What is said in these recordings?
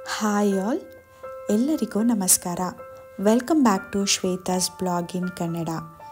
hi all ಎಲ್ಲರಿಗೂ ನಮಸ್ಕಾರ welcome back to Shweta's blog in Kannada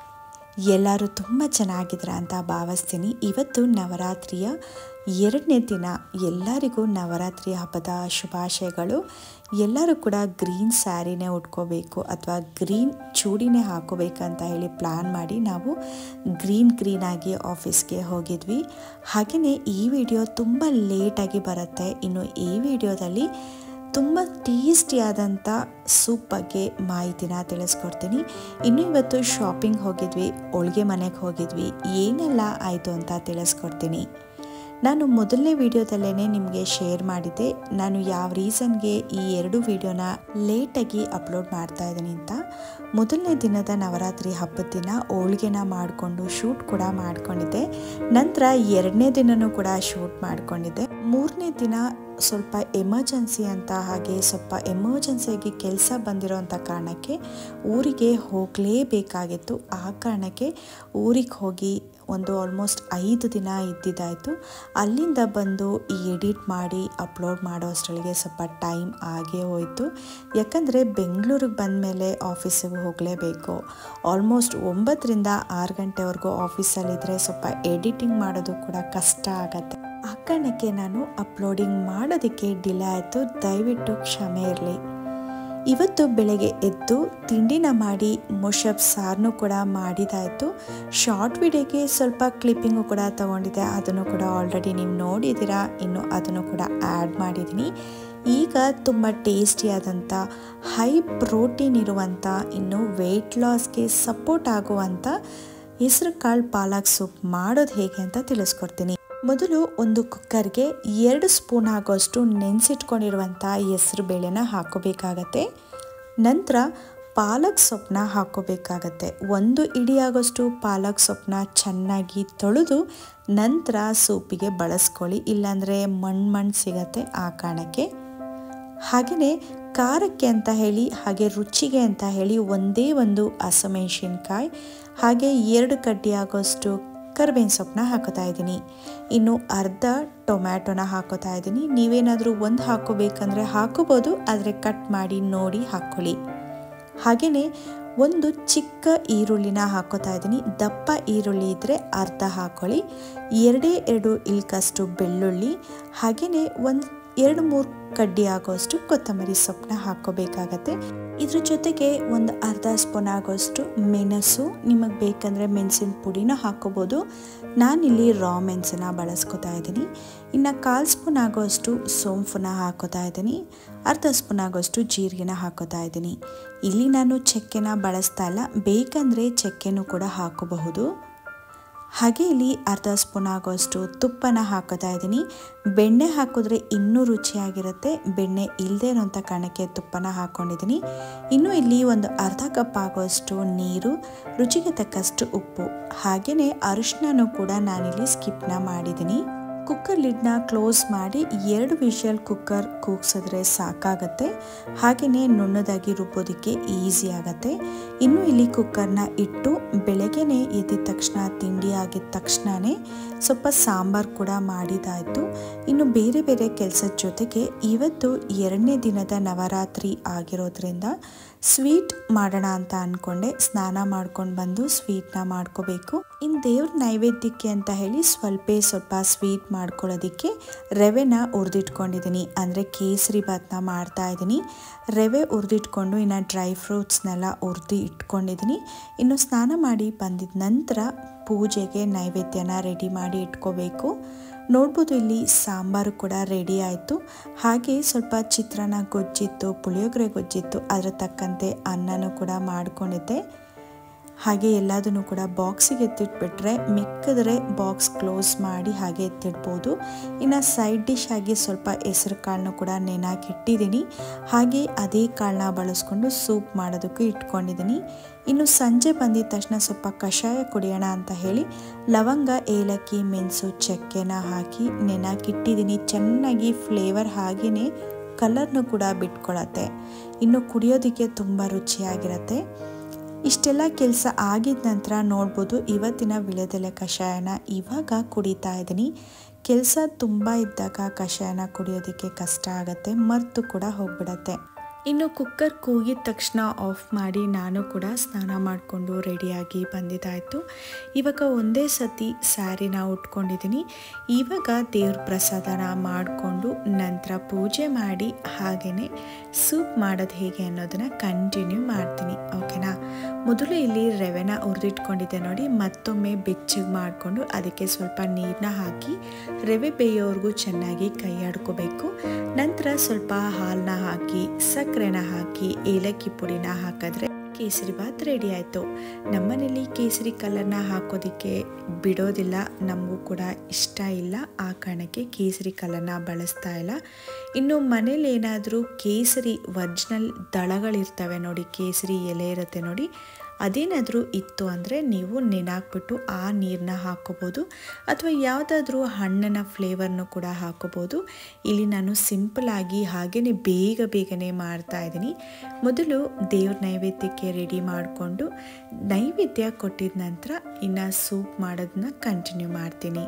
ಎಲ್ಲರೂ ತುಂಬ ಚೆನ್ನಾಗಿದ್ದೀರ ಅಂತ ಭಾವಿಸ್ತೀನಿ ಇವತ್ತು ನವರಾತ್ರಿಯ ಎರಡನೇ ದಿನ ಎಲ್ಲರಿಗೂ ನವರಾತ್ರಿ ಹಬ್ಬದ ಶುಭಾಶಯಗಳು ಎಲ್ಲರೂ ಕೂಡ ಗ್ರೀನ್ ಸ್ಯಾರಿನೇ ಉಟ್ಕೋಬೇಕು ಅಥವಾ ಗ್ರೀನ್ ಚೂಡಿನೇ ಹಾಕೋಬೇಕಂತ ಹೇಳಿ ಪ್ಲ್ಯಾನ್ ಮಾಡಿ ನಾವು ಗ್ರೀನ್ ಗ್ರೀನಾಗಿ ಆಫೀಸ್ಗೆ ಹೋಗಿದ್ವಿ ಹಾಗೆಯೇ ಈ ವಿಡಿಯೋ ತುಂಬ ಲೇಟಾಗಿ ಬರುತ್ತೆ ಇನ್ನು ಈ ವಿಡಿಯೋದಲ್ಲಿ ತುಂಬ ಟೇಸ್ಟಿಯಾದಂಥ ಸೂಪ್ ಬಗ್ಗೆ ಮಾಹಿತಿನ ತಿಳಿಸ್ಕೊಡ್ತೀನಿ ಇನ್ನು ಇವತ್ತು ಶಾಪಿಂಗ್ ಹೋಗಿದ್ವಿ ಹೋಳಿಗೆ ಮನೆಗೆ ಹೋಗಿದ್ವಿ ಏನೆಲ್ಲ ಆಯಿತು ಅಂತ ತಿಳಿಸ್ಕೊಡ್ತೀನಿ ನಾನು ಮೊದಲನೇ ವಿಡಿಯೋದಲ್ಲೇ ನಿಮಗೆ ಶೇರ್ ಮಾಡಿದ್ದೆ ನಾನು ಯಾವ ರೀಸನ್ಗೆ ಈ ಎರಡು ವಿಡಿಯೋನ ಲೇಟಾಗಿ ಅಪ್ಲೋಡ್ ಮಾಡ್ತಾ ಇದ್ದೀನಿ ಅಂತ ಮೊದಲನೇ ದಿನದ ನವರಾತ್ರಿ ಹಬ್ಬದ ದಿನ ಹೋಳಿಗೆನ ಮಾಡಿಕೊಂಡು ಶೂಟ್ ಕೂಡ ಮಾಡ್ಕೊಂಡಿದ್ದೆ ನಂತರ ಎರಡನೇ ದಿನನೂ ಕೂಡ ಶೂಟ್ ಮಾಡ್ಕೊಂಡಿದ್ದೆ ಮೂರನೇ ದಿನ ಸ್ವಲ್ಪ ಎಮರ್ಜೆನ್ಸಿ ಅಂತ ಹಾಗೆ ಸ್ವಲ್ಪ ಎಮರ್ಜೆನ್ಸಿಯಾಗಿ ಕೆಲಸ ಬಂದಿರೋಂಥ ಕಾರಣಕ್ಕೆ ಊರಿಗೆ ಹೋಗಲೇಬೇಕಾಗಿತ್ತು ಆ ಕಾರಣಕ್ಕೆ ಊರಿಗೆ ಹೋಗಿ ಒಂದು ಆಲ್ಮೋಸ್ಟ್ ಐದು ದಿನ ಇದ್ದಿದ್ದಾಯಿತು ಅಲ್ಲಿಂದ ಬಂದು ಈ ಎಡಿಟ್ ಮಾಡಿ ಅಪ್ಲೋಡ್ ಮಾಡೋ ಅಷ್ಟರೊಳಗೆ ಸ್ವಲ್ಪ ಟೈಮ್ ಆಗೇ ಹೋಯಿತು ಯಾಕಂದರೆ ಬೆಂಗಳೂರಿಗೆ ಬಂದಮೇಲೆ ಆಫೀಸಿಗೆ ಹೋಗಲೇಬೇಕು ಆಲ್ಮೋಸ್ಟ್ ಒಂಬತ್ತರಿಂದ ಆರು ಗಂಟೆವರೆಗೂ ಆಫೀಸಲ್ಲಿದ್ದರೆ ಸ್ವಲ್ಪ ಎಡಿಟಿಂಗ್ ಮಾಡೋದು ಕೂಡ ಕಷ್ಟ ಆಗತ್ತೆ ಆ ಕಾರಣಕ್ಕೆ ನಾನು ಅಪ್ಲೋಡಿಂಗ್ ಮಾಡೋದಕ್ಕೆ ಡಿಲೇ ಆಯಿತು ದಯವಿಟ್ಟು ಕ್ಷಮೆ ಇರಲಿ ಇವತ್ತು ಬೆಳಗ್ಗೆ ಎದ್ದು ತಿಂಡಿನ ಮಾಡಿ ಮೊಷಪ್ ಸಾರನ್ನು ಕೂಡ ಮಾಡಿದಾಯಿತು ಶಾರ್ಟ್ ವಿಡಿಯೋಗೆ ಸ್ವಲ್ಪ ಕ್ಲಿಪ್ಪಿಂಗು ಕೂಡ ತಗೊಂಡಿದ್ದೆ ಅದನ್ನು ಕೂಡ ಆಲ್ರೆಡಿ ನೀವು ನೋಡಿದ್ದೀರಾ ಇನ್ನು ಅದನ್ನು ಕೂಡ ಆ್ಯಡ್ ಮಾಡಿದ್ದೀನಿ ಈಗ ತುಂಬ ಟೇಸ್ಟಿಯಾದಂಥ ಹೈ ಪ್ರೋಟೀನ್ ಇರುವಂಥ ಇನ್ನು ವೆಯ್ಟ್ ಲಾಸ್ಗೆ ಸಪೋರ್ಟ್ ಆಗುವಂಥ ಹೆಸರು ಕಾಳು ಪಾಲಕ್ ಸೂಪ್ ಮಾಡೋದು ಹೇಗೆ ಅಂತ ತಿಳಿಸ್ಕೊಡ್ತೀನಿ ಮೊದಲು ಒಂದು ಕುಕ್ಕರ್ಗೆ ಎರಡು ಸ್ಪೂನ್ ಆಗೋಷ್ಟು ನೆನೆಸಿಟ್ಕೊಂಡಿರುವಂಥ ಹೆಸರು ಬೇಳೆನ ಹಾಕೋಬೇಕಾಗತ್ತೆ ನಂತರ ಪಾಲಕ್ ಸೊಪ್ಪನ್ನ ಹಾಕೋಬೇಕಾಗತ್ತೆ ಒಂದು ಇಡಿ ಆಗೋಷ್ಟು ಪಾಲಕ್ ಸೊಪ್ಪನ್ನ ಚೆನ್ನಾಗಿ ತೊಳೆದು ನಂತರ ಸೂಪಿಗೆ ಬಳಸ್ಕೊಳ್ಳಿ ಇಲ್ಲಾಂದರೆ ಮಣ್ಣು ಮಣ್ಣು ಸಿಗತ್ತೆ ಆ ಕಾರಣಕ್ಕೆ ಹಾಗೆಯೇ ಖಾರಕ್ಕೆ ಅಂತ ಹೇಳಿ ಹಾಗೆ ರುಚಿಗೆ ಅಂತ ಹೇಳಿ ಒಂದೇ ಒಂದು ಹಸಿಮೆಣಸಿನ್ಕಾಯಿ ಹಾಗೆ ಎರಡು ಕಡ್ಡಿ ಆಗೋಷ್ಟು ಕರ್ಬೇವಿನ ಸೊಪ್ಪನ್ನ ಹಾಕೋತಾ ಇದ್ದೀನಿ ಇನ್ನು ಅರ್ಧ ಟೊಮ್ಯಾಟೊನ ಹಾಕೋತಾ ಇದ್ದೀನಿ ನೀವೇನಾದರೂ ಒಂದು ಹಾಕೋಬೇಕಂದ್ರೆ ಹಾಕೋಬೋದು ಆದರೆ ಕಟ್ ಮಾಡಿ ನೋಡಿ ಹಾಕ್ಕೊಳ್ಳಿ ಹಾಗೆಯೇ ಒಂದು ಚಿಕ್ಕ ಈರುಳ್ಳಿನ ಹಾಕೋತಾ ಇದ್ದೀನಿ ದಪ್ಪ ಈರುಳ್ಳಿ ಇದ್ದರೆ ಅರ್ಧ ಹಾಕ್ಕೊಳ್ಳಿ ಎರಡೇ ಎರಡು ಇಲ್ಕಷ್ಟು ಬೆಳ್ಳುಳ್ಳಿ ಹಾಗೆಯೇ ಒಂದು ಎರಡು ಮೂರು ಕಡ್ಡಿ ಆಗೋಷ್ಟು ಕೊತ್ತಂಬರಿ ಸೊಪ್ಪನ್ನ ಹಾಕೋಬೇಕಾಗತ್ತೆ ಇದ್ರ ಜೊತೆಗೆ ಒಂದು ಅರ್ಧ ಸ್ಪೂನ್ ಆಗೋಷ್ಟು ಮೆಣಸು ನಿಮಗೆ ಬೇಕಂದರೆ ಮೆಣಸಿನ ಪುಡಿನ ಹಾಕೋಬೋದು ನಾನಿಲ್ಲಿ ರಾ ಮೆಣಸನ್ನ ಬಳಸ್ಕೊತಾ ಇದ್ದೀನಿ ಇನ್ನು ಕಾಲು ಸ್ಪೂನ್ ಆಗೋಷ್ಟು ಸೋಂಪನ್ನ ಹಾಕೋತಾ ಇದ್ದೀನಿ ಅರ್ಧ ಸ್ಪೂನ್ ಆಗೋಷ್ಟು ಜೀರಿಗೆನ ಹಾಕೋತಾ ಇದ್ದೀನಿ ಇಲ್ಲಿ ನಾನು ಚಕ್ಕೆನ ಬಳಸ್ತಾ ಇಲ್ಲ ಬೇಕಂದರೆ ಚಕ್ಕೆನೂ ಕೂಡ ಹಾಕೋಬಹುದು ಹಾಗೆ ಇಲ್ಲಿ ಅರ್ಧ ಸ್ಪೂನ್ ಆಗೋಷ್ಟು ತುಪ್ಪನ ಹಾಕೋತಾ ಇದ್ದೀನಿ ಬೆಣ್ಣೆ ಹಾಕಿದ್ರೆ ಇನ್ನೂ ರುಚಿಯಾಗಿರುತ್ತೆ ಬೆಣ್ಣೆ ಇಲ್ಲದೆ ಇರೋಂಥ ಕಾರಣಕ್ಕೆ ತುಪ್ಪನ ಹಾಕ್ಕೊಂಡಿದ್ದೀನಿ ಇನ್ನು ಇಲ್ಲಿ ಒಂದು ಅರ್ಧ ಕಪ್ ಆಗೋಷ್ಟು ನೀರು ರುಚಿಗೆ ತಕ್ಕಷ್ಟು ಉಪ್ಪು ಹಾಗೆಯೇ ಅರಿಶಿನೂ ಕೂಡ ನಾನಿಲ್ಲಿ ಸ್ಕಿಪ್ನ ಮಾಡಿದ್ದೀನಿ ಕುಕ್ಕರ್ ಲಿಡ್ನ ಕ್ಲೋಸ್ ಮಾಡಿ ಎರಡು ವಿಷಲ್ ಕುಕ್ಕರ್ ಕೂಗ್ಸಿದ್ರೆ ಸಾಕಾಗತ್ತೆ ಹಾಗೆಯೇ ನುಣ್ಣದಾಗಿ ರುಬ್ಬೋದಕ್ಕೆ ಈಸಿ ಆಗುತ್ತೆ ಇನ್ನು ಇಲ್ಲಿ ಕುಕ್ಕರ್ನ ಇಟ್ಟು ಬೆಳಗ್ಗೆನೆ ಎದ್ದಿದ ತಕ್ಷಣ ತಿಂಡಿ ಆಗಿದ ತಕ್ಷಣವೇ ಸ್ವಲ್ಪ ಸಾಂಬಾರು ಕೂಡ ಮಾಡಿದಾಯಿತು ಇನ್ನು ಬೇರೆ ಬೇರೆ ಕೆಲಸದ ಜೊತೆಗೆ ಇವತ್ತು ಎರಡನೇ ದಿನದ ನವರಾತ್ರಿ ಆಗಿರೋದ್ರಿಂದ ಸ್ವೀಟ್ ಮಾಡೋಣ ಅಂತ ಅಂದ್ಕೊಂಡೆ ಸ್ನಾನ ಮಾಡ್ಕೊಂಡು ಬಂದು ಸ್ವೀಟ್ನ ಮಾಡ್ಕೋಬೇಕು ಇನ್ನು ದೇವ್ರ ನೈವೇದ್ಯಕ್ಕೆ ಅಂತ ಹೇಳಿ ಸ್ವಲ್ಪ ಸ್ವಲ್ಪ ಸ್ವೀಟ್ ಮಾಡ್ಕೊಳ್ಳೋದಕ್ಕೆ ರವೆನ ಹುರಿದಿಟ್ಕೊಂಡಿದ್ದೀನಿ ಅಂದರೆ ಕೇಸರಿ ಭಾತ್ನ ಮಾಡ್ತಾ ಇದ್ದೀನಿ ರವೆ ಹುರಿದಿಟ್ಕೊಂಡು ಇನ್ನು ಡ್ರೈ ಫ್ರೂಟ್ಸ್ನೆಲ್ಲ ಹುರಿದು ಇಟ್ಕೊಂಡಿದ್ದೀನಿ ಇನ್ನು ಸ್ನಾನ ಮಾಡಿ ಬಂದಿದ ನಂತರ ಪೂಜೆಗೆ ನೈವೇದ್ಯನ ರೆಡಿ ಮಾಡಿ ಇಟ್ಕೋಬೇಕು ನೋಡ್ಬೋದು ಇಲ್ಲಿ ಸಾಂಬಾರು ಕೂಡ ರೆಡಿ ಆಯಿತು ಹಾಗೆ ಸ್ವಲ್ಪ ಚಿತ್ರಾನ್ನ ಗೊಜ್ಜಿತ್ತು ಪುಳಿಯೋಗರೆ ಗೊಜ್ಜಿತ್ತು ಅದರ ತಕ್ಕಂತೆ ಅನ್ನನೂ ಕೂಡ ಮಾಡ್ಕೊಂಡಿದ್ದೆ ಹಾಗೆ ಎಲ್ಲದನ್ನು ಕೂಡ ಬಾಕ್ಸಿಗೆ ಎತ್ತಿಟ್ಬಿಟ್ರೆ ಮಿಕ್ಕಿದ್ರೆ ಬಾಕ್ಸ್ ಕ್ಲೋಸ್ ಮಾಡಿ ಹಾಗೆ ಎತ್ತಿಡ್ಬೋದು ಇನ್ನು ಸೈಡ್ ಡಿಶ್ ಆಗಿ ಸ್ವಲ್ಪ ಹೆಸರು ಕಾಳನ್ನು ಕೂಡ ನೆನಾಕಿಟ್ಟಿದ್ದೀನಿ ಹಾಗೆ ಅದೇ ಕಾಳನ್ನ ಬಳಸ್ಕೊಂಡು ಸೂಪ್ ಮಾಡೋದಕ್ಕೂ ಇಟ್ಕೊಂಡಿದ್ದೀನಿ ಇನ್ನು ಸಂಜೆ ಬಂದಿದ ತಕ್ಷಣ ಸ್ವಲ್ಪ ಕಷಾಯ ಕುಡಿಯೋಣ ಅಂತ ಹೇಳಿ ಲವಂಗ ಏಲಕ್ಕಿ ಮೆಣಸು ಚಕ್ಕೆನ ಹಾಕಿ ನೆನಾಕಿಟ್ಟಿದ್ದೀನಿ ಚೆನ್ನಾಗಿ ಫ್ಲೇವರ್ ಹಾಗೆಯೇ ಕಲರ್ನು ಕೂಡ ಬಿಟ್ಕೊಳತ್ತೆ ಇನ್ನು ಕುಡಿಯೋದಕ್ಕೆ ತುಂಬ ರುಚಿಯಾಗಿರುತ್ತೆ ಇಷ್ಟೆಲ್ಲ ಕೆಲಸ ಆಗಿದ ನಂತರ ನೋಡ್ಬೋದು ಇವತ್ತಿನ ವಿಳೆದೆಲೆ ಕಷಾಯನ ಇವಾಗ ಕುಡಿತಾ ಇದ್ದೀನಿ ಕೆಲಸ ತುಂಬ ಇದ್ದಾಗ ಕಷಾಯನ ಕುಡಿಯೋದಕ್ಕೆ ಕಷ್ಟ ಆಗುತ್ತೆ ಮರ್ತು ಕೂಡ ಹೋಗ್ಬಿಡತ್ತೆ ಇನ್ನು ಕುಕ್ಕರ್ ಕೂಗಿದ ತಕ್ಷಣ ಆಫ್ ಮಾಡಿ ನಾನು ಕೂಡ ಸ್ನಾನ ಮಾಡಿಕೊಂಡು ರೆಡಿಯಾಗಿ ಬಂದಿದ್ದಾಯಿತು ಇವಾಗ ಒಂದೇ ಸತಿ ಸ್ಯಾರಿನ ಉಟ್ಕೊಂಡಿದ್ದೀನಿ ಇವಾಗ ದೇವ್ರ ಪ್ರಸಾದನ ಮಾಡಿಕೊಂಡು ನಂತರ ಪೂಜೆ ಮಾಡಿ ಹಾಗೆಯೇ ಸೂಪ್ ಮಾಡೋದು ಹೇಗೆ ಅನ್ನೋದನ್ನು ಕಂಟಿನ್ಯೂ ಮಾಡ್ತೀನಿ ಓಕೆನಾ ಮೊದಲು ಇಲ್ಲಿ ರವೆನ ಹುರಿದಿಟ್ಕೊಂಡಿದ್ದೆ ನೋಡಿ ಮತ್ತೊಮ್ಮೆ ಬೆಚ್ಚಗೆ ಮಾಡಿಕೊಂಡು ಅದಕ್ಕೆ ಸ್ವಲ್ಪ ನೀರನ್ನ ಹಾಕಿ ರವೆ ಬೇಯೋವರೆಗೂ ಚೆನ್ನಾಗಿ ಕೈ ಆಡ್ಕೋಬೇಕು ನಂತರ ಸ್ವಲ್ಪ ಹಾಲನ್ನ ಹಾಕಿ ಸಕ್ಕರೆನ ಹಾಕಿ ಏಲಕ್ಕಿ ಪುಡಿನ ಹಾಕಿದ್ರೆ ಕೇಸರಿ ಬಾತ್ ರೆಡಿ ಆಯಿತು ನಮ್ಮನೇಲಿ ಕೇಸರಿ ಕಲರ್ನ ಹಾಕೋದಕ್ಕೆ ಬಿಡೋದಿಲ್ಲ ನಮಗೂ ಕೂಡ ಇಷ್ಟ ಇಲ್ಲ ಆ ಕಾರಣಕ್ಕೆ ಕೇಸರಿ ಕಲರ್ನ ಬಳಸ್ತಾ ಇಲ್ಲ ಇನ್ನು ಮನೇಲಿ ಏನಾದರೂ ಕೇಸರಿ ಒರ್ಜಿನಲ್ ದಳಗಳಿರ್ತವೆ ನೋಡಿ ಕೇಸರಿ ಎಲೆ ಇರುತ್ತೆ ನೋಡಿ ಅದೇನಾದರೂ ಇತ್ತು ಅಂದರೆ ನೀವು ನೆನಾಕ್ಬಿಟ್ಟು ಆ ನೀರನ್ನ ಹಾಕೋಬೋದು ಅಥವಾ ಯಾವುದಾದ್ರೂ ಹಣ್ಣಿನ ಫ್ಲೇವರ್ನು ಕೂಡ ಹಾಕೋಬೋದು ಇಲ್ಲಿ ನಾನು ಸಿಂಪಲಾಗಿ ಹಾಗೆಯೇ ಬೇಗ ಬೇಗನೆ ಮಾಡ್ತಾ ಇದ್ದೀನಿ ಮೊದಲು ದೇವ್ರ ನೈವೇದ್ಯಕ್ಕೆ ರೆಡಿ ಮಾಡಿಕೊಂಡು ನೈವೇದ್ಯ ಕೊಟ್ಟಿದ ನಂತರ ಇನ್ನು ಸೂಪ್ ಮಾಡೋದನ್ನ ಕಂಟಿನ್ಯೂ ಮಾಡ್ತೀನಿ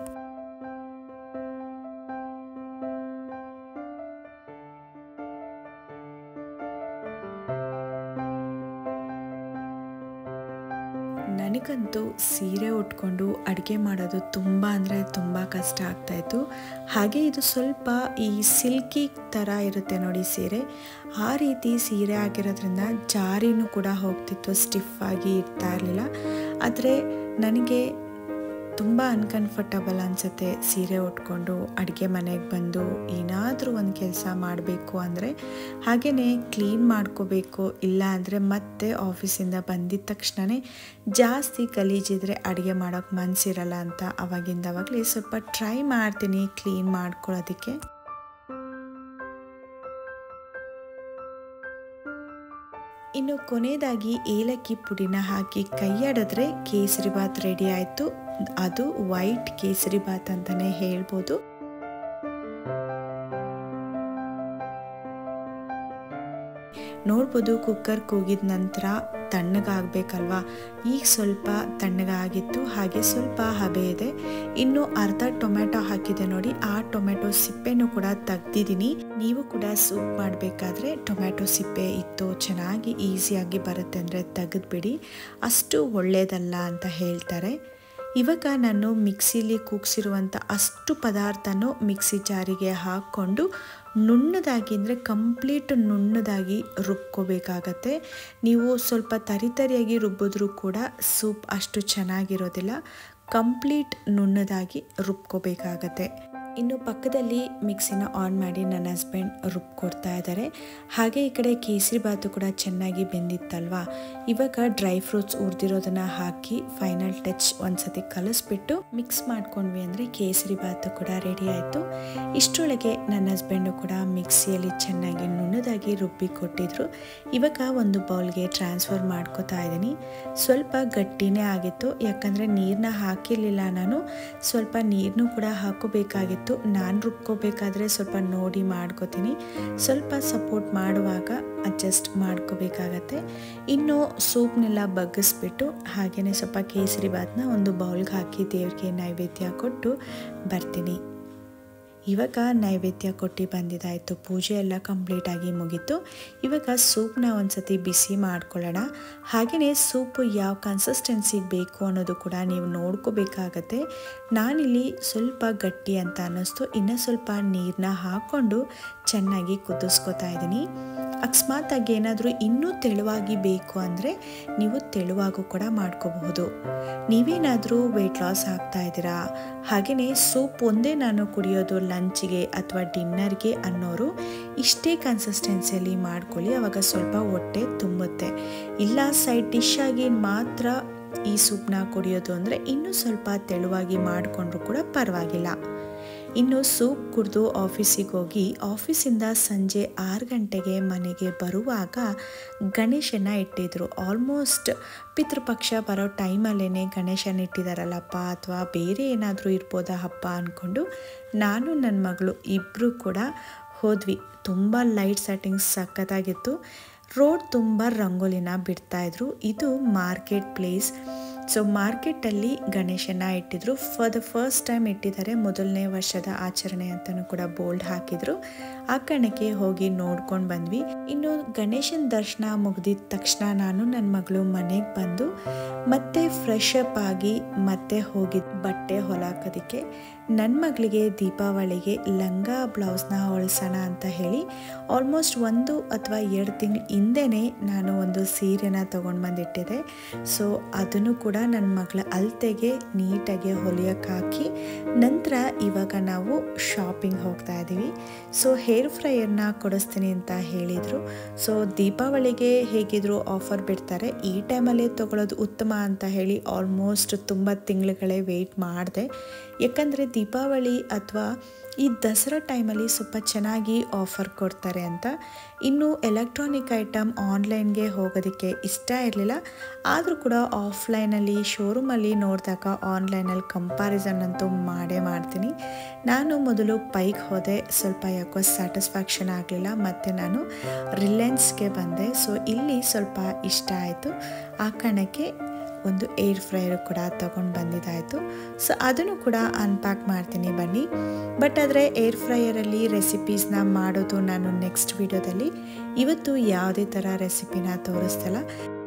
ನನಗಂತೂ ಸೀರೆ ಉಟ್ಕೊಂಡು ಅಡುಗೆ ಮಾಡೋದು ತುಂಬ ಅಂದರೆ ತುಂಬ ಕಷ್ಟ ಆಗ್ತಾಯಿತ್ತು ಹಾಗೆ ಇದು ಸ್ವಲ್ಪ ಈ ಸಿಲ್ಕಿ ಥರ ಇರುತ್ತೆ ನೋಡಿ ಸೀರೆ ಆ ರೀತಿ ಸೀರೆ ಆಗಿರೋದ್ರಿಂದ ಜಾರಿನೂ ಕೂಡ ಹೋಗ್ತಿತ್ತು ಸ್ಟಿಫ್ ಆಗಿ ಇರ್ತಾ ಇರಲಿಲ್ಲ ಆದರೆ ನನಗೆ ತುಂಬ ಅನ್ಕಂಫರ್ಟಬಲ್ ಅನಿಸುತ್ತೆ ಸೀರೆ ಉಟ್ಕೊಂಡು ಅಡುಗೆ ಮನೆಗೆ ಬಂದು ಏನಾದರೂ ಒಂದು ಕೆಲಸ ಮಾಡಬೇಕು ಅಂದರೆ ಹಾಗೆಯೇ ಕ್ಲೀನ್ ಮಾಡ್ಕೋಬೇಕು ಇಲ್ಲ ಅಂದರೆ ಮತ್ತೆ ಆಫೀಸಿಂದ ಬಂದಿದ್ದ ತಕ್ಷಣವೇ ಜಾಸ್ತಿ ಗಲೀಜಿದ್ರೆ ಅಡುಗೆ ಮಾಡೋಕ್ಕೆ ಮನಸ್ಸಿರಲ್ಲ ಅಂತ ಅವಾಗಿಂದ ಅವಾಗಲೇ ಸ್ವಲ್ಪ ಟ್ರೈ ಮಾಡ್ತೀನಿ ಕ್ಲೀನ್ ಮಾಡ್ಕೊಳ್ಳೋದಕ್ಕೆ ಇನ್ನು ಕೊನೆಯದಾಗಿ ಏಲಕ್ಕಿ ಪುಡಿನ ಹಾಕಿ ಕೈಯಾಡಿದ್ರೆ ಕೇಸರಿ ಬಾತ್ ರೆಡಿ ಆಯಿತು ಅದು ವೈಟ್ ಕೇಸರಿ ಬಾತ್ ಅಂತಲೇ ಹೇಳ್ಬೋದು ನೋಡ್ಬೋದು ಕುಕ್ಕರ್ ಕೂಗಿದ ನಂತರ ತಣ್ಣಗಾಗಬೇಕಲ್ವಾ ಈಗ ಸ್ವಲ್ಪ ತಣ್ಣಗಾಗಿತ್ತು ಹಾಗೆ ಸ್ವಲ್ಪ ಹಬೆ ಇದೆ ಇನ್ನು ಅರ್ಧ ಟೊಮೆಟೊ ಹಾಕಿದೆ ನೋಡಿ ಆ ಟೊಮೆಟೊ ಸಿಪ್ಪೆನೂ ಕೂಡ ತೆಗ್ದಿದ್ದೀನಿ ನೀವು ಕೂಡ ಸೂಪ್ ಮಾಡಬೇಕಾದ್ರೆ ಟೊಮೆಟೊ ಸಿಪ್ಪೆ ಇತ್ತು ಚೆನ್ನಾಗಿ ಈಸಿಯಾಗಿ ಬರುತ್ತೆ ಅಂದರೆ ತೆಗೆದ್ಬಿಡಿ ಅಷ್ಟು ಒಳ್ಳೆಯದಲ್ಲ ಅಂತ ಹೇಳ್ತಾರೆ ಇವಾಗ ನಾನು ಮಿಕ್ಸಿಲಿ ಕೂಗ್ಸಿರುವಂಥ ಅಷ್ಟು ಪದಾರ್ಥನೂ ಮಿಕ್ಸಿ ಜಾರಿಗೆ ಹಾಕ್ಕೊಂಡು ನುಣ್ಣದಾಗಿ ಅಂದರೆ ಕಂಪ್ಲೀಟ್ ನುಣ್ಣದಾಗಿ ರುಬ್ಕೋಬೇಕಾಗತ್ತೆ ನೀವು ಸ್ವಲ್ಪ ತರಿತರಿಯಾಗಿ ರುಬ್ಬಿದ್ರೂ ಕೂಡ ಸೂಪ್ ಅಷ್ಟು ಚೆನ್ನಾಗಿರೋದಿಲ್ಲ ಕಂಪ್ಲೀಟ್ ನುಣ್ಣದಾಗಿ ರುಬ್ಕೋಬೇಕಾಗತ್ತೆ ಇನ್ನು ಪಕ್ಕದಲ್ಲಿ ಮಿಕ್ಸಿನ ಆನ್ ಮಾಡಿ ನನ್ನ ಹಸ್ಬೆಂಡ್ ರುಬ್ಕೊಡ್ತಾ ಇದ್ದಾರೆ ಹಾಗೆ ಈ ಕಡೆ ಕೇಸರಿ ಬಾತು ಕೂಡ ಚೆನ್ನಾಗಿ ಬೆಂದಿತ್ತಲ್ವಾ ಇವಾಗ ಡ್ರೈ ಫ್ರೂಟ್ಸ್ ಹುರಿದಿರೋದನ್ನ ಹಾಕಿ ಫೈನಲ್ ಟಚ್ ಒಂದ್ಸತಿ ಕಲಿಸ್ಬಿಟ್ಟು ಮಿಕ್ಸ್ ಮಾಡ್ಕೊಂಡ್ವಿ ಅಂದರೆ ಕೇಸರಿ ಬಾತು ಕೂಡ ರೆಡಿ ಆಯಿತು ಇಷ್ಟರೊಳಗೆ ನನ್ನ ಹಸ್ಬೆಂಡು ಕೂಡ ಮಿಕ್ಸಿಯಲ್ಲಿ ಚೆನ್ನಾಗಿ ನುಣ್ಣದಾಗಿ ರುಬ್ಬಿ ಕೊಟ್ಟಿದ್ರು ಇವಾಗ ಒಂದು ಬೌಲ್ಗೆ ಟ್ರಾನ್ಸ್ಫರ್ ಮಾಡ್ಕೋತಾ ಇದ್ದೀನಿ ಸ್ವಲ್ಪ ಗಟ್ಟಿನೇ ಆಗಿತ್ತು ಯಾಕಂದರೆ ನೀರನ್ನ ಹಾಕಿರಲಿಲ್ಲ ನಾನು ಸ್ವಲ್ಪ ನೀರನ್ನು ಕೂಡ ಹಾಕೋಬೇಕಾಗಿತ್ತು ನಾನು ರುಬ್ಕೋಬೇಕಾದ್ರೆ ಸ್ವಲ್ಪ ನೋಡಿ ಮಾಡ್ಕೋತೀನಿ ಸ್ವಲ್ಪ ಸಪೋರ್ಟ್ ಮಾಡುವಾಗ ಅಡ್ಜಸ್ಟ್ ಮಾಡ್ಕೋಬೇಕಾಗತ್ತೆ ಇನ್ನು ಸೂಪ್ನೆಲ್ಲ ಬಗ್ಗಿಸ್ಬಿಟ್ಟು ಹಾಗೆಯೇ ಸ್ವಲ್ಪ ಕೇಸರಿ ಬಾತ್ನ ಒಂದು ಬೌಲ್ಗೆ ಹಾಕಿ ದೇವ್ರಿಗೆ ನೈವೇದ್ಯ ಕೊಟ್ಟು ಬರ್ತೀನಿ ಇವಾಗ ನೈವೇದ್ಯ ಕೊಟ್ಟು ಬಂದಿದ್ದಾಯಿತು ಪೂಜೆ ಎಲ್ಲ ಕಂಪ್ಲೀಟಾಗಿ ಮುಗೀತು ಇವಾಗ ಸೂಪ್ನ ಒಂದ್ಸತಿ ಬಿಸಿ ಮಾಡ್ಕೊಳ್ಳೋಣ ಹಾಗೆಯೇ ಸೂಪು ಯಾವ ಕನ್ಸಿಸ್ಟೆನ್ಸಿಗೆ ಬೇಕು ಅನ್ನೋದು ಕೂಡ ನೀವು ನೋಡ್ಕೋಬೇಕಾಗತ್ತೆ ನಾನಿಲ್ಲಿ ಸ್ವಲ್ಪ ಗಟ್ಟಿ ಅಂತ ಅನ್ನಿಸ್ತು ಇನ್ನೂ ಸ್ವಲ್ಪ ನೀರನ್ನ ಹಾಕ್ಕೊಂಡು ಚೆನ್ನಾಗಿ ಕುದಿಸ್ಕೊತಾ ಇದ್ದೀನಿ ಅಕಸ್ಮಾತಾಗಿ ಏನಾದರೂ ಇನ್ನೂ ತೆಳುವಾಗಿ ಬೇಕು ಅಂದರೆ ನೀವು ತೆಳುವಾಗೂ ಕೂಡ ಮಾಡ್ಕೋಬಹುದು ನೀವೇನಾದರೂ ವೆಯ್ಟ್ ಲಾಸ್ ಆಗ್ತಾ ಇದ್ದೀರಾ ಹಾಗೆಯೇ ಸೂಪ್ ಒಂದೇ ನಾನು ಕುಡಿಯೋದು ಲಂಚ್ಗೆ ಅಥವಾ ಡಿನ್ನರ್ಗೆ ಅನ್ನೋರು ಇಷ್ಟೇ ಕನ್ಸಿಸ್ಟೆನ್ಸಿಯಲ್ಲಿ ಮಾಡ್ಕೊಳ್ಳಿ ಅವಾಗ ಸ್ವಲ್ಪ ಹೊಟ್ಟೆ ತುಂಬುತ್ತೆ ಇಲ್ಲ ಸೈಡ್ ಡಿಶ್ ಆಗಿ ಮಾತ್ರ ಈ ಸೂಪ್ನ ಕುಡಿಯೋದು ಅಂದರೆ ಇನ್ನೂ ಸ್ವಲ್ಪ ತೆಳುವಾಗಿ ಮಾಡಿಕೊಂಡ್ರೂ ಕೂಡ ಪರವಾಗಿಲ್ಲ ಇನ್ನು ಸೂಪ್ ಕುಡಿದು ಆಫೀಸಿಗೆ ಹೋಗಿ ಆಫೀಸಿಂದ ಸಂಜೆ ಆರು ಗಂಟೆಗೆ ಮನೆಗೆ ಬರುವಾಗ ಗಣೇಶನ ಇಟ್ಟಿದ್ರು ಆಲ್ಮೋಸ್ಟ್ ಪಿತೃಪಕ್ಷ ಬರೋ ಟೈಮಲ್ಲೇ ಗಣೇಶನ ಇಟ್ಟಿದಾರಲ್ಲಪ್ಪ ಅಥವಾ ಬೇರೆ ಏನಾದರೂ ಇರ್ಬೋದಾ ಹಬ್ಬ ಅಂದ್ಕೊಂಡು ನಾನು ನನ್ನ ಮಗಳು ಇಬ್ಬರು ಕೂಡ ಹೋದ್ವಿ ತುಂಬ ಲೈಟ್ ಸೆಟ್ಟಿಂಗ್ಸ್ ಸಖತ್ತಾಗಿತ್ತು ರೋಡ್ ತುಂಬ ರಂಗೋಲಿನ ಬಿಡ್ತಾಯಿದ್ರು ಇದು ಮಾರ್ಕೆಟ್ ಪ್ಲೇಸ್ ಸೊ ಮಾರ್ಕೆಟಲ್ಲಿ ಗಣೇಶನ ಇಟ್ಟಿದ್ರು ಫಾರ್ ದ ಫಸ್ಟ್ ಟೈಮ್ ಇಟ್ಟಿದ್ದಾರೆ ಮೊದಲನೇ ವರ್ಷದ ಆಚರಣೆ ಅಂತಲೂ ಕೂಡ ಬೋಲ್ಡ್ ಹಾಕಿದ್ರು ಆ ಕಾರಣಕ್ಕೆ ಹೋಗಿ ನೋಡ್ಕೊಂಡು ಬಂದ್ವಿ ಇನ್ನು ಗಣೇಶನ ದರ್ಶನ ಮುಗ್ದಿದ ತಕ್ಷಣ ನಾನು ನನ್ನ ಮಗಳು ಮನೆಗೆ ಬಂದು ಮತ್ತೆ ಫ್ರೆಶ್ ಅಪ್ ಆಗಿ ಮತ್ತೆ ಹೋಗಿದ್ ಬಟ್ಟೆ ಹೊಲಾಕೋದಕ್ಕೆ ನನ್ನ ಮಗಳಿಗೆ ದೀಪಾವಳಿಗೆ ಲಂಗ ಬ್ಲೌಸ್ನ ಹೊಲ್ಸೋಣ ಅಂತ ಹೇಳಿ ಆಲ್ಮೋಸ್ಟ್ ಒಂದು ಅಥವಾ ಎರಡು ತಿಂಗಳು ಹಿಂದೆನೇ ನಾನು ಒಂದು ಸೀರೆನ ತೊಗೊಂಡು ಬಂದಿಟ್ಟಿದ್ದೆ ಸೊ ಅದನ್ನು ಕೂಡ ನನ್ನ ಮಗಳ ಅಳತೆಗೆ ನೀಟಾಗಿ ಹೊಲಿಯೋಕೆ ಹಾಕಿ ನಂತರ ಇವಾಗ ನಾವು ಶಾಪಿಂಗ್ ಹೋಗ್ತಾ ಇದ್ದೀವಿ ಸೊ ಹೇರ್ ಫ್ರೈಯರ್ನ ಕೊಡಿಸ್ತೀನಿ ಅಂತ ಹೇಳಿದರು ಸೊ ದೀಪಾವಳಿಗೆ ಹೇಗಿದ್ರು ಆಫರ್ ಬಿಡ್ತಾರೆ ಈ ಟೈಮಲ್ಲೇ ತೊಗೊಳೋದು ಉತ್ತಮ ಅಂತ ಹೇಳಿ ಆಲ್ಮೋಸ್ಟ್ ತುಂಬ ತಿಂಗಳುಗಳೇ ವೆಯ್ಟ್ ಮಾಡಿದೆ ಯಾಕಂದರೆ ದೀಪಾವಳಿ ಅಥವಾ ಈ ದಸರಾ ಟೈಮಲ್ಲಿ ಸ್ವಲ್ಪ ಚೆನ್ನಾಗಿ ಆಫರ್ ಕೊಡ್ತಾರೆ ಅಂತ ಇನ್ನು ಎಲೆಕ್ಟ್ರಾನಿಕ್ ಐಟಮ್ ಆನ್ಲೈನ್ಗೆ ಹೋಗೋದಕ್ಕೆ ಇಷ್ಟ ಇರಲಿಲ್ಲ ಆದರೂ ಕೂಡ ಆಫ್ಲೈನಲ್ಲಿ ಶೋರೂಮಲ್ಲಿ ನೋಡಿದಾಗ ಆನ್ಲೈನಲ್ಲಿ ಕಂಪ್ಯಾರಿಸನ್ ಅಂತೂ ಮಾಡೇ ಮಾಡ್ತೀನಿ ನಾನು ಮೊದಲು ಪೈಗೆ ಹೋದೆ ಸ್ವಲ್ಪ ಯಾಕೋ ಸ್ಯಾಟಿಸ್ಫ್ಯಾಕ್ಷನ್ ಆಗಲಿಲ್ಲ ಮತ್ತು ನಾನು ರಿಲಯನ್ಸ್ಗೆ ಬಂದೆ ಸೊ ಇಲ್ಲಿ ಸ್ವಲ್ಪ ಇಷ್ಟ ಆಯಿತು ಆ ಕಾರಣಕ್ಕೆ ಒಂದು ಏರ್ ಫ್ರೈಯರ್ ಕೂಡ ತೊಗೊಂಡು ಬಂದಿದ್ದಾಯಿತು ಸೊ ಅದನ್ನು ಕೂಡ ಅನ್ಪ್ಯಾಕ್ ಮಾಡ್ತೀನಿ ಬನ್ನಿ ಬಟ್ ಆದರೆ ಏರ್ ಫ್ರೈಯರಲ್ಲಿ ರೆಸಿಪೀಸ್ನ ಮಾಡೋದು ನಾನು ನೆಕ್ಸ್ಟ್ ವಿಡಿಯೋದಲ್ಲಿ ಇವತ್ತು ಯಾವುದೇ ಥರ ರೆಸಿಪಿನ ತೋರಿಸ್ತಲ್ಲ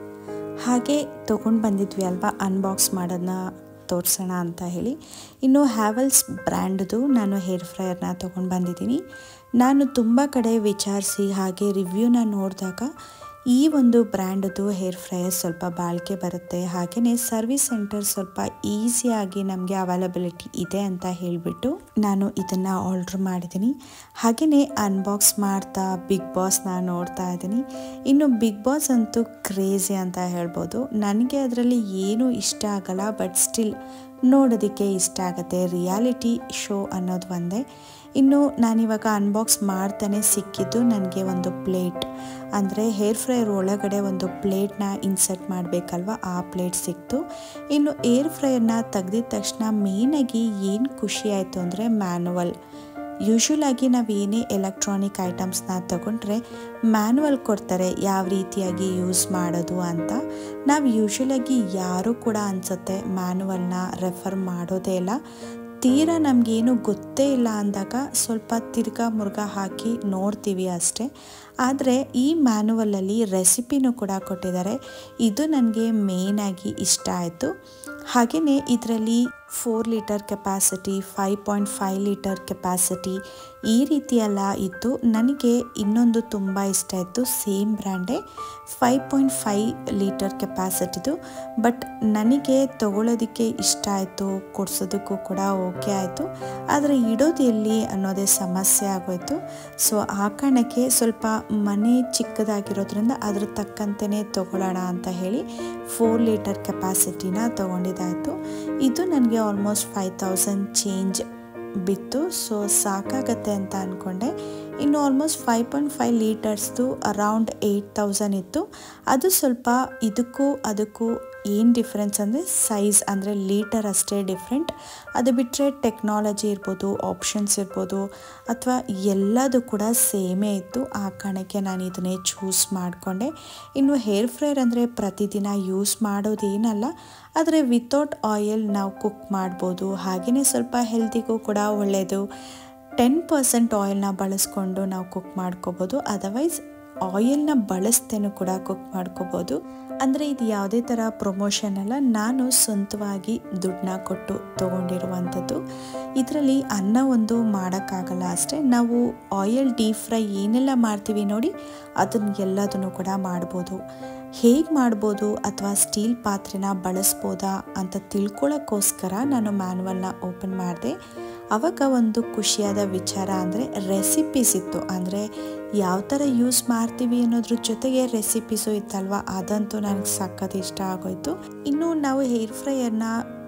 ಹಾಗೆ ತೊಗೊಂಡು ಬಂದಿದ್ವಿ ಅಲ್ವಾ ಅನ್ಬಾಕ್ಸ್ ಮಾಡೋದನ್ನ ತೋರಿಸೋಣ ಅಂತ ಹೇಳಿ ಇನ್ನು ಹ್ಯಾವಲ್ಸ್ ಬ್ರ್ಯಾಂಡ್ದು ನಾನು ಹೇರ್ ಫ್ರೈಯರ್ನ ತೊಗೊಂಡು ಬಂದಿದ್ದೀನಿ ನಾನು ತುಂಬ ಕಡೆ ವಿಚಾರಿಸಿ ಹಾಗೆ ರಿವ್ಯೂನ ನೋಡಿದಾಗ ಈ ಒಂದು ಬ್ರ್ಯಾಂಡದು ಹೇರ್ ಫ್ರೈಯರ್ ಸ್ವಲ್ಪ ಬಾಳಿಕೆ ಬರುತ್ತೆ ಹಾಗೆಯೇ ಸರ್ವಿಸ್ ಸೆಂಟರ್ ಸ್ವಲ್ಪ ಈಸಿಯಾಗಿ ನಮಗೆ ಅವೈಲಬಿಲಿಟಿ ಇದೆ ಅಂತ ಹೇಳಿಬಿಟ್ಟು ನಾನು ಇದನ್ನು ಆರ್ಡ್ರ್ ಮಾಡಿದ್ದೀನಿ ಹಾಗೆಯೇ ಅನ್ಬಾಕ್ಸ್ ಮಾಡ್ತಾ ಬಿಗ್ ಬಾಸ್ನ ನೋಡ್ತಾ ಇದ್ದೀನಿ ಇನ್ನು ಬಿಗ್ ಬಾಸ್ ಅಂತೂ ಕ್ರೇಜಿ ಅಂತ ಹೇಳ್ಬೋದು ನನಗೆ ಅದರಲ್ಲಿ ಏನೂ ಇಷ್ಟ ಆಗಲ್ಲ ಬಟ್ ಸ್ಟಿಲ್ ನೋಡೋದಕ್ಕೆ ಇಷ್ಟ ಆಗುತ್ತೆ ರಿಯಾಲಿಟಿ ಶೋ ಅನ್ನೋದು ಒಂದೇ ಇನ್ನು ನಾನಿವಾಗ ಅನ್ಬಾಕ್ಸ್ ಮಾಡ್ತಾನೆ ಸಿಕ್ಕಿದ್ದು ನನಗೆ ಒಂದು ಪ್ಲೇಟ್ ಅಂದರೆ ಹೇರ್ ಫ್ರೈಯರ್ ಒಳಗಡೆ ಒಂದು ಪ್ಲೇಟ್ನ ಇನ್ಸರ್ಟ್ ಮಾಡಬೇಕಲ್ವ ಆ ಪ್ಲೇಟ್ ಸಿಕ್ತು ಇನ್ನು ಏರ್ ಫ್ರೈಯರ್ನ ತೆಗ್ದಿದ ತಕ್ಷಣ ಮೇಯ್ನಾಗಿ ಏನು ಖುಷಿ ಆಯಿತು ಅಂದರೆ ಮ್ಯಾನುವಲ್ ಯೂಶ್ವಲ್ ಆಗಿ ನಾವು ಏನೇ ಎಲೆಕ್ಟ್ರಾನಿಕ್ ಐಟಮ್ಸ್ನ ತಗೊಂಡ್ರೆ ಮ್ಯಾನುವಲ್ ಕೊಡ್ತಾರೆ ಯಾವ ರೀತಿಯಾಗಿ ಯೂಸ್ ಮಾಡೋದು ಅಂತ ನಾವು ಯೂಶ್ವಲಾಗಿ ಯಾರೂ ಕೂಡ ಅನಿಸುತ್ತೆ ಮ್ಯಾನುವಲ್ನ ರೆಫರ್ ಮಾಡೋದೇ ಇಲ್ಲ ತೀರಾ ನಮಗೇನು ಗೊತ್ತೇ ಇಲ್ಲ ಅಂದಾಗ ಸ್ವಲ್ಪ ತಿರ್ಗಾ ಮುರ್ಗ ಹಾಕಿ ನೋಡ್ತೀವಿ ಅಷ್ಟೇ ಆದರೆ ಈ ಮ್ಯಾನುವಲಲ್ಲಿ ರೆಸಿಪಿನೂ ಕೂಡ ಕೊಟ್ಟಿದ್ದಾರೆ ಇದು ನನಗೆ ಮೇಯ್ನಾಗಿ ಇಷ್ಟ ಆಯಿತು ಹಾಗೆಯೇ ಇದರಲ್ಲಿ four litre capacity five point five litre capacity ಈ ರೀತಿಯೆಲ್ಲ ಇತ್ತು ನನಗೆ ಇನ್ನೊಂದು ತುಂಬ ಇಷ್ಟ ಇತ್ತು ಸೇಮ್ ಬ್ರ್ಯಾಂಡೇ ಫೈವ್ ಪಾಯಿಂಟ್ ಫೈವ್ ಲೀಟರ್ ಕೆಪಾಸಿಟಿದು ಬಟ್ ನನಗೆ ತಗೊಳ್ಳೋದಕ್ಕೆ ಇಷ್ಟ ಆಯಿತು ಕೊಡ್ಸೋದಕ್ಕೂ ಕೂಡ ಓಕೆ ಆಯಿತು ಆದರೆ ಇಡೋದು ಎಲ್ಲಿ ಅನ್ನೋದೇ ಸಮಸ್ಯೆ ಆಗೋಯ್ತು ಸೊ ಆ ಕಾರಣಕ್ಕೆ ಸ್ವಲ್ಪ ಮನೆ ಚಿಕ್ಕದಾಗಿರೋದ್ರಿಂದ ಅದ್ರ ತಕ್ಕಂತೆಯೇ ತೊಗೊಳ್ಳೋಣ ಅಂತ ಹೇಳಿ ಫೋರ್ ಲೀಟರ್ ಕೆಪಾಸಿಟಿನ ತೊಗೊಂಡಿದ್ದಾಯಿತು ಇದು ನನಗೆ ಆಲ್ಮೋಸ್ಟ್ ಫೈವ್ ತೌಸಂಡ್ ಚೇಂಜ್ ಬಿತ್ತು ಸೊ ಸಾಕಾಗತ್ತೆ ಅಂತ ಅಂದ್ಕೊಂಡೆ ಇನ್ನು ಆಲ್ಮೋಸ್ಟ್ ಫೈವ್ ಪಾಯಿಂಟ್ ಫೈವ್ ಲೀಟರ್ಸ್ದು ಅರೌಂಡ್ ಏಯ್ಟ್ ತೌಸಂಡ್ ಇತ್ತು ಅದು ಸ್ವಲ್ಪ ಇದಕ್ಕೂ ಅದಕ್ಕೂ ಏನು ಡಿಫ್ರೆನ್ಸ್ ಅಂದರೆ ಸೈಜ್ ಅಂದರೆ ಲೀಟರ್ ಅಷ್ಟೇ ಡಿಫ್ರೆಂಟ್ ಅದು ಬಿಟ್ಟರೆ ಟೆಕ್ನಾಲಜಿ ಇರ್ಬೋದು ಆಪ್ಷನ್ಸ್ ಇರ್ಬೋದು ಅಥವಾ ಎಲ್ಲದು ಕೂಡ ಸೇಮೇ ಇತ್ತು ಆ ಕಾರಣಕ್ಕೆ ನಾನು ಇದನ್ನೇ ಚೂಸ್ ಮಾಡಿಕೊಂಡೆ ಇನ್ನು ಹೇರ್ ಫ್ರೈರ್ ಅಂದರೆ ಪ್ರತಿದಿನ ಯೂಸ್ ಮಾಡೋದೇನಲ್ಲ ಆದರೆ ವಿತೌಟ್ ಆಯಿಲ್ ನಾವು ಕುಕ್ ಮಾಡ್ಬೋದು ಹಾಗೆಯೇ ಸ್ವಲ್ಪ ಹೆಲ್ತಿಗೂ ಕೂಡ ಒಳ್ಳೆಯದು ಟೆನ್ ಪರ್ಸೆಂಟ್ ಆಯಿಲ್ನ ಬಳಸ್ಕೊಂಡು ನಾವು ಕುಕ್ ಮಾಡ್ಕೋಬೋದು ಅದರ್ವೈಸ್ ಆಯಿಲ್ನ ಬಳಸ್ತೇನೂ ಕೂಡ ಕುಕ್ ಮಾಡ್ಕೋಬೋದು ಅಂದರೆ ಇದು ಯಾವುದೇ ಥರ ಪ್ರಮೋಷನ್ ಅಲ್ಲ ನಾನು ಸ್ವಂತವಾಗಿ ದುಡ್ಡನ್ನ ಕೊಟ್ಟು ತೊಗೊಂಡಿರುವಂಥದ್ದು ಇದರಲ್ಲಿ ಅನ್ನ ಒಂದು ಮಾಡೋಕ್ಕಾಗಲ್ಲ ಅಷ್ಟೇ ನಾವು ಆಯಿಲ್ ಡೀಪ್ ಫ್ರೈ ಏನೆಲ್ಲ ಮಾಡ್ತೀವಿ ನೋಡಿ ಅದನ್ನ ಎಲ್ಲದನ್ನು ಕೂಡ ಮಾಡ್ಬೋದು ಹೇಗೆ ಮಾಡ್ಬೋದು ಅಥವಾ ಸ್ಟೀಲ್ ಪಾತ್ರೆನ ಬಳಸ್ಬೋದಾ ಅಂತ ತಿಳ್ಕೊಳ್ಳೋಕ್ಕೋಸ್ಕರ ನಾನು ಮ್ಯಾನ್ಯಲ್ನ ಓಪನ್ ಮಾಡಿದೆ ಆವಾಗ ಒಂದು ಖುಷಿಯಾದ ವಿಚಾರ ಅಂದರೆ ರೆಸಿಪೀಸ್ ಇತ್ತು ಅಂದರೆ ಯಾವ ಥರ ಯೂಸ್ ಮಾಡ್ತೀವಿ ಅನ್ನೋದ್ರ ಜೊತೆಗೆ ರೆಸಿಪೀಸು ಇತ್ತಲ್ವ ಅದಂತೂ ನನಗೆ ಸಖತ್ ಇಷ್ಟ ಆಗೋಯ್ತು ಇನ್ನು ನಾವು ಹೇರ್ ಫ್ರೈಯರ್ನ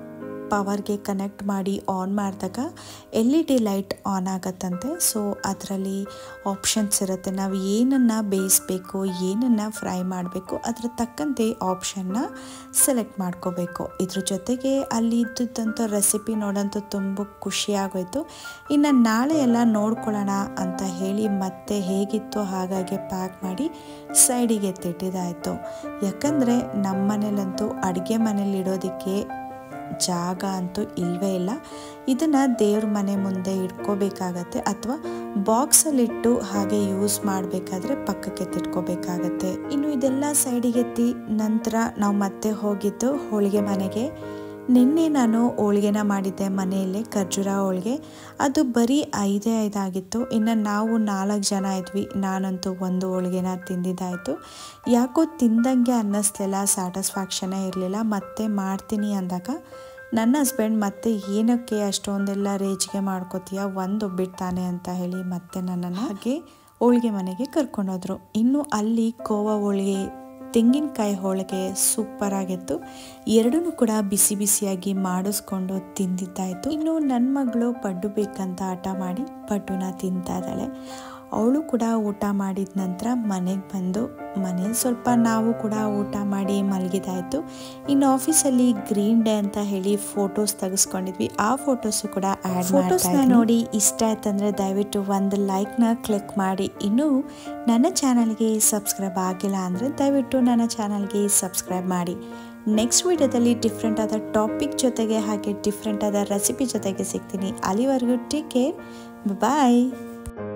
ಪವರ್ಗೆ ಕನೆಕ್ಟ್ ಮಾಡಿ ಆನ್ ಮಾಡಿದಾಗ L E D light on ಆಗತ್ತಂತೆ ಸೊ ಅದರಲ್ಲಿ ಆಪ್ಷನ್ಸ್ ಇರುತ್ತೆ ನಾವು ಏನನ್ನು ಬೇಯಿಸಬೇಕು ಏನನ್ನು ಫ್ರೈ ಮಾಡಬೇಕು ಅದರ ತಕ್ಕಂತೆ ಆಪ್ಷನ್ನ ಸೆಲೆಕ್ಟ್ ಮಾಡ್ಕೋಬೇಕು ಇದ್ರ ಜೊತೆಗೆ ಅಲ್ಲಿ ಇದ್ದಿದ್ದಂಥ ರೆಸಿಪಿ ನೋಡಂತೂ ತುಂಬ ಖುಷಿಯಾಗೋಯ್ತು ಇನ್ನು ನಾಳೆ ಎಲ್ಲ ನೋಡ್ಕೊಳ್ಳೋಣ ಅಂತ ಹೇಳಿ ಮತ್ತೆ ಹೇಗಿತ್ತು ಹಾಗಾಗಿ ಪ್ಯಾಕ್ ಮಾಡಿ ಸೈಡಿಗೆ ಎತ್ತಿಟ್ಟಿದ್ದಾಯಿತು ಯಾಕಂದರೆ ನಮ್ಮ ಮನೇಲಂತೂ ಅಡುಗೆ ಮನೇಲಿ ಇಡೋದಕ್ಕೆ ಜಾಗ ಅಂತೂ ಇಲ್ಲವೇ ಇಲ್ಲ ಇದನ್ನು ದೇವ್ರ ಮನೆ ಮುಂದೆ ಇಟ್ಕೋಬೇಕಾಗತ್ತೆ ಅಥವಾ ಬಾಕ್ಸಲ್ಲಿಟ್ಟು ಹಾಗೆ ಯೂಸ್ ಮಾಡಬೇಕಾದ್ರೆ ಪಕ್ಕಕ್ಕೆ ತಿಟ್ಕೋಬೇಕಾಗತ್ತೆ ಇನ್ನು ಇದೆಲ್ಲ ಸೈಡಿಗೆ ಎತ್ತಿ ನಂತರ ನಾವು ಮತ್ತೆ ಹೋಗಿದ್ದು ಹೋಳಿಗೆ ಮನೆಗೆ ನಿನ್ನೆ ನಾನು ಹೋಳಿಗೆನ ಮಾಡಿದ್ದೆ ಮನೆಯಲ್ಲೇ ಖರ್ಜೂರ ಹೋಳಿಗೆ ಅದು ಬರೀ ಐದೇ ಐದಾಗಿತ್ತು ಇನ್ನು ನಾವು ನಾಲ್ಕು ಜನ ಇದ್ವಿ ನಾನಂತೂ ಒಂದು ಹೋಳಿಗೆನ ತಿಂದಿದ್ದಾಯಿತು ಯಾಕೋ ತಿಂದಂಗೆ ಅನ್ನಿಸ್ಲಿಲ್ಲ ಸ್ಯಾಟಿಸ್ಫ್ಯಾಕ್ಷನೇ ಇರಲಿಲ್ಲ ಮತ್ತೆ ಮಾಡ್ತೀನಿ ಅಂದಾಗ ನನ್ನ ಹಸ್ಬೆಂಡ್ ಮತ್ತೆ ಏನಕ್ಕೆ ಅಷ್ಟೊಂದೆಲ್ಲ ರೇಜಿಗೆ ಮಾಡ್ಕೋತೀಯ ಒಂದು ಬಿಡ್ತಾನೆ ಅಂತ ಹೇಳಿ ಮತ್ತೆ ನನ್ನನ್ನು ಹಾಗೆ ಹೋಳಿಗೆ ಮನೆಗೆ ಕರ್ಕೊಂಡೋದ್ರು ಇನ್ನು ಅಲ್ಲಿ ಕೋವಾ ಹೋಳಿಗೆ ತೆಂಗಿನಕಾಯಿ ಹೋಳಿಗೆ ಸೂಪರ್ ಆಗಿತ್ತು ಎರಡೂ ಕೂಡ ಬಿಸಿ ಬಿಸಿಯಾಗಿ ಮಾಡಿಸ್ಕೊಂಡು ತಿಂದಿದ್ದಾಯಿತು ಇನ್ನು ನನ್ನ ಮಗಳು ಪಡ್ಡು ಬೇಕಂತ ಆಟ ಮಾಡಿ ಪಡ್ಡುನ ತಿಂತಾ ಇದ್ದಾಳೆ ಅವಳು ಕೂಡ ಊಟ ಮಾಡಿದ ನಂತರ ಮನೆಗೆ ಬಂದು ಮನೇಲಿ ಸ್ವಲ್ಪ ನಾವು ಕೂಡ ಊಟ ಮಾಡಿ ಮಲಗಿದಾಯಿತು ಇನ್ನು ಆಫೀಸಲ್ಲಿ ಗ್ರೀನ್ ಡೇ ಅಂತ ಹೇಳಿ ಫೋಟೋಸ್ ತೆಗೆಸ್ಕೊಂಡಿದ್ವಿ ಆ ಫೋಟೋಸು ಕೂಡ ಆ್ಯಡ್ ಫೋಟೋಸ್ನ ನೋಡಿ ಇಷ್ಟ ಆಯ್ತಂದರೆ ದಯವಿಟ್ಟು ಒಂದು ಲೈಕ್ನ ಕ್ಲಿಕ್ ಮಾಡಿ ಇನ್ನು ನನ್ನ ಚಾನಲ್ಗೆ ಸಬ್ಸ್ಕ್ರೈಬ್ ಆಗಿಲ್ಲ ಅಂದರೆ ದಯವಿಟ್ಟು ನನ್ನ ಚಾನಲ್ಗೆ ಸಬ್ಸ್ಕ್ರೈಬ್ ಮಾಡಿ ನೆಕ್ಸ್ಟ್ ವಿಡಿಯೋದಲ್ಲಿ ಡಿಫ್ರೆಂಟ್ ಆದ ಟಾಪಿಕ್ ಜೊತೆಗೆ ಹಾಗೆ ಡಿಫ್ರೆಂಟ್ ಆದ ರೆಸಿಪಿ ಜೊತೆಗೆ ಸಿಗ್ತೀನಿ ಅಲ್ಲಿವರೆಗೂ ಟೇಕ್ ಕೇರ್ ಬಾಯ್